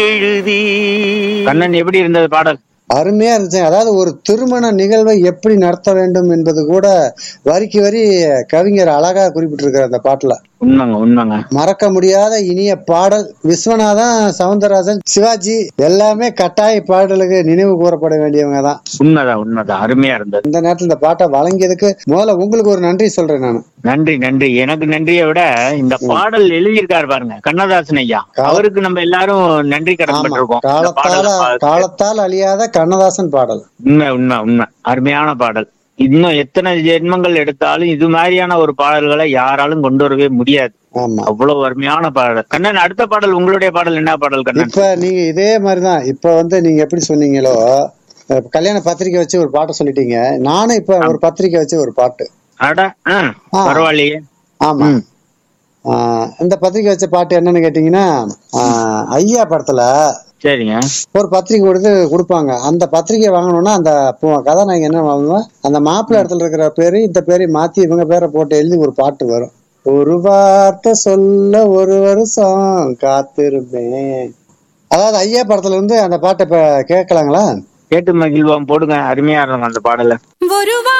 எழுதி கண்ணன் எப்படி இருந்தது பாடல் அருமையா இருந்துச்சு அதாவது ஒரு திருமண நிகழ்வை எப்படி நடத்த வேண்டும் என்பது கூட வரிக்கு வரி கவிஞர் அழகா குறிப்பிட்டிருக்காரு அந்த பாட்டுல உண்மைங்க உண்மைங்க மறக்க முடியாத இனிய பாடல் விஸ்வநாதன் சவுந்தரராஜன் சிவாஜி எல்லாமே கட்டாய பாடலுக்கு நினைவு கூறப்பட வேண்டியவங்க தான் உண்மைதான் உண்மைதான் அருமையா இருந்தது இந்த நேரத்துல இந்த பாட்டை வழங்கியதுக்கு முதல்ல உங்களுக்கு ஒரு நன்றி சொல்றேன் நான் நன்றி நன்றி எனக்கு நன்றியை விட இந்த பாடல் எழுதியிருக்காரு பாருங்க கண்ணதாசன் ஐயா அவருக்கு நம்ம எல்லாரும் நன்றி கடன் ஆமா பட்டிருக்கோம் இந்த காலத்தால பாடலை பார்த்து. காலத்தால் அழியாத கண்ணதாசன் பாடல் உண்மை உண்மை உண்மை அருமையான பாடல் இன்னும் எத்தனை ஜென்மங்கள் எடுத்தாலும் இது மாதிரியான ஒரு பாடல்களை யாராலும் கொண்டு வரவே முடியாது ஆமா அவ்வளவு அருமையான பாடல் கண்ணன் அடுத்த பாடல் உங்களுடைய பாடல் என்ன பாடல் கண்ணன் இப்ப நீங்க இதே மாதிரிதான் இப்ப வந்து நீங்க எப்படி சொன்னீங்களோ அஹ் கல்யாண பத்திரிக்கை வச்சு ஒரு பாட்டு சொல்லிட்டீங்க நானும் இப்ப ஒரு பத்திரிக்கை வச்சு ஒரு பாட்டு அட ஆ, ஆ. பரவாயில்லையே ஆமா ம். ஆஹ் இந்த பத்திரிக்கை வச்ச பாட்டு என்னன்னு கேட்டீங்கன்னா ஆஹ் ஐயா படத்துல சரிங்க ஒரு பத்திரிக்கை கொடுத்து கொடுப்பாங்க அந்த பத்திரிக்கை வாங்கணும்னா அந்த பொ- கதாநாயகன் என்ன வாங்குவோம் அந்த மாப்பிள்ளை இடத்துல இருக்கிற பேரு இந்த பேரையும் மாத்தி இவங்க பேரை போட்டு எழுதி ஒரு பாட்டு வரும் ஒரு வார்த்தை சொல்ல ஒரு வருஷம் காத்திருந்தேன் அதாவது ஐயா படத்துல இருந்து அந்த பாட்டை இப்ப கேட்கலாங்களா கேட்டு மகிழ்வோம் போடுங்க அருமையா இருக்கும் அந்த பாடலை ஒரு